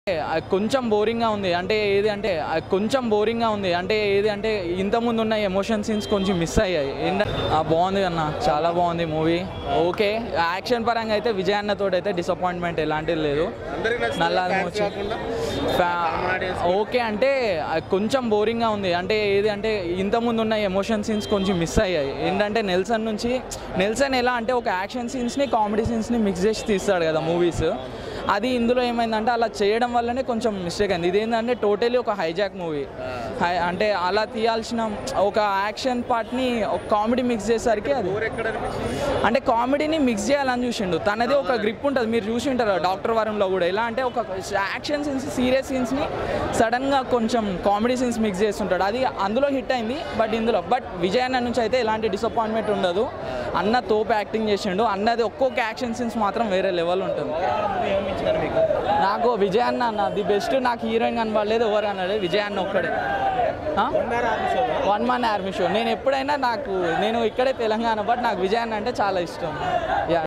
అది కొంచెం బోరింగ్గా ఉంది అంటే ఏది అంటే అది కొంచెం బోరింగ్గా ఉంది అంటే ఏది అంటే ఇంతకుముందు ఉన్న ఎమోషన్ సీన్స్ కొంచెం మిస్ అయ్యాయి ఏంట ఆ, బాగుంది అన్న చాలా బాగుంది మూవీ ఓకే యాక్షన్ పరంగా అయితే విజయ్ అన్నతో అయితే డిసప్పాయింట్మెంట్ ఎలాంటిది లేదు నల్లా వచ్చి ఓకే అంటే అది కొంచెం బోరింగ్గా ఉంది అంటే ఏది అంటే ఇంతకుముందు ఉన్న ఎమోషన్ సీన్స్ కొంచెం మిస్ అయ్యాయి ఏంటంటే నెల్సన్ నుంచి నెల్సన్ ఎలా అంటే ఒక యాక్షన్ సీన్స్ని కామెడీ సీన్స్ని మిక్స్ చేసి తీస్తాడు కదా మూవీస్ అది ఇందులో ఏమైందంటే అలా చేయడం వల్లనే కొంచెం మిస్టేక్ అయింది ఇదేంటంటే టోటలీ ఒక హైజాక్ మూవీ అంటే అలా తీయాల్సిన ఒక యాక్షన్ పార్ట్ని ఒక కామెడీ మిక్స్ చేసేసరికి అది అంటే కామెడీని మిక్స్ చేయాలని చూసిండు తనది ఒక గ్రిప్ ఉంటుంది మీరు చూసి ఉంటారు డాక్టర్ వరంలో కూడా ఎలా అంటే ఒక యాక్షన్ సీన్స్ సీరియస్ సీన్స్ని సడన్గా కొంచెం కామెడీ సీన్స్ మిక్స్ చేస్తుంటాడు అది అందులో హిట్ అయింది బట్ ఇందులో బట్ విజయ్ అన్న నుంచి అయితే ఎలాంటి డిసప్పాయింట్మెంట్ ఉండదు అన్న తోపు యాక్టింగ్ చేసిండు అన్నది ఒక్కొక్క యాక్షన్ సీన్స్ మాత్రం వేరే లెవెల్ ఉంటుంది నాకు విజయ్ అన్న అన్న ది బెస్ట్ నాకు హీరోయిన్ కనబడలేదు ఎవరు అన్నాడు విజయ్ అన్న ఒక్కడే వన్ మ్యాన్ ఆర్మీ షో నేను ఎప్పుడైనా నాకు నేను ఇక్కడే తెలంగాణ బట్ నాకు విజయ్ అన్న అంటే చాలా ఇష్టం యా